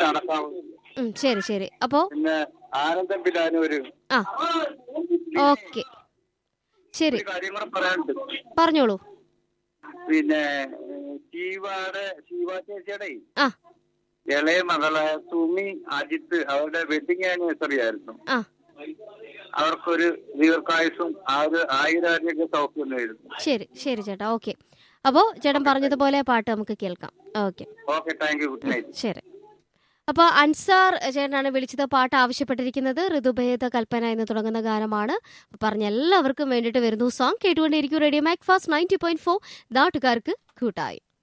നടക്കാവൂ ഉം, ശരി ശരി അപ്പോ പിന്നെ ആനന്ദം പിലാനൂര് ആ ഓക്കെ ശരി ഒരു കാര്യം കൂടെ പറയാനുണ്ട് പറഞ്ഞോളൂ പിന്നെ ശീവയുടെ ശീവ ചേച്ചിയുടെ ആ ഇളയ മകളെ സുമി അജിത്ത് അവരുടെ വെഡിങ് ആനിവേഴ്സറി ആയിരുന്നു ആ അവർക്കൊരു ദീർഘായുസും ആ ഒരു ആയുരാരോഗ്യ സൗഖ്യം നേരുന്നു ശരി ശരി ചേട്ടാ ഓക്കെ അപ്പോൾ ചേട്ടൻ പറഞ്ഞതുപോലെ പാട്ട് നമുക്ക് കേൾക്കാം okay okay thank you good night ശരി അപ്പോൾ അൻസാർ ചേട്ടനാണ് വിളിച്ചത് പാട്ട് ആവശ്യപ്പെട്ടിരിക്കുന്നത് ഋതുഭേദ കൽപ്പന എന്ന് തുടങ്ങുന്ന ഗാനമാണ് പറഞ്ഞ എല്ലാവർക്കും വേണ്ടിയിട്ട് വരുന്നു സോങ് കേട്ടുകൊണ്ടിരിക്കും radio mac fast ninety point four നാട്ടുകാർക്ക് കൂട്ടായി